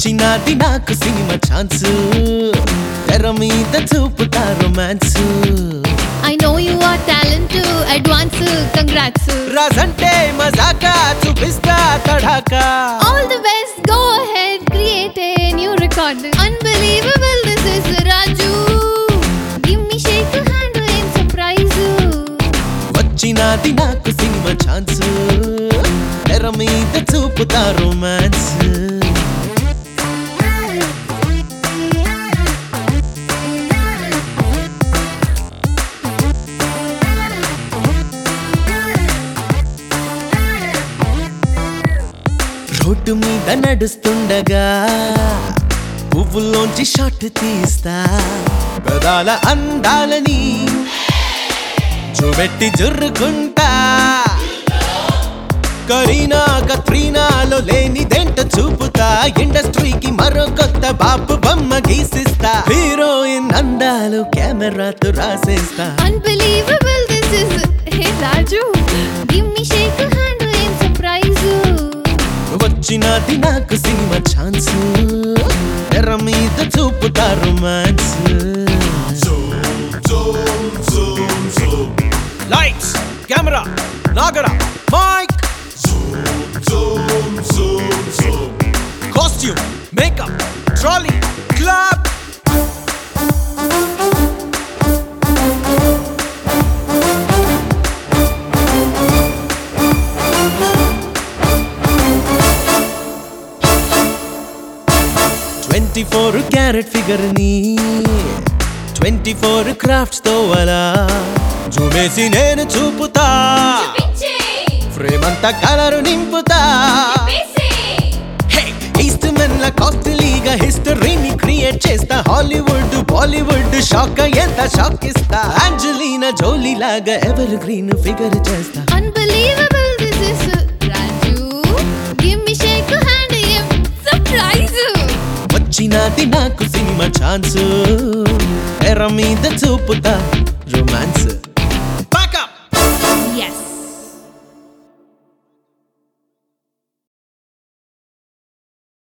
వచ్చినది నాకు cinema chance తెర మీద చూపుతా romance I know you are talent advance congrats రాజంటే మజాకా చూపిస్తా తడాకా all the best go ahead create a new record unbelievable this is Raju give me shake a hand and surprise వచ్చినది నాకు సినిమా ఛాన్స్ తెర మీద చూపుతా రొమాన్స్ రోడ్డు మీద నడుస్తుండగా పువ్వుల్లోంచి షాట్ తీస్తా పెదాల అందాలని చూపెట్టి జుర్రుకుంటా కరీనా కత్రీనాలో లేనిదెంట చూపుతా ఇండస్ట్రీకి మరో కొత్త బాపు బొమ్మ గీసిస్తా హీరోయిన్ అందాలు కెమెరాతో రాసేస్తా unbelievable this is hey Raju give me shake a hand and surprise వచ్చినది నాకు సినిమా ఛాన్స్ తెర మీద చూపుతా రొమాన్స్ లైట్స్ కెమెరా నాగరా mic costume makeup trolley clap twenty four carat figure ని ట్వంటీ ఫోర్ క్రాఫ్ట్స్ తో అలా జూమేసి నేను చూపుతా ఫ్రేమ్ అంతా కలరు నింపుతా ఈస్ట్ మెన్ల కాస్ట్లీగా హిస్టరీని క్రియేట్ చేస్తా హాలీవుడ్ బాలీవుడ్ షాక్ ఎంత షాక్ ఇస్తా అంజలీనా జోలీ లాగా ఎవర్ గ్రీన్ ఫిగర్ చేస్తా unbelievable this is Raju give me shake a hand and surprise వచ్చినది నాకు సినిమా ఛాన్స్ తెర మీద చూపుతా రొమాన్స్ yes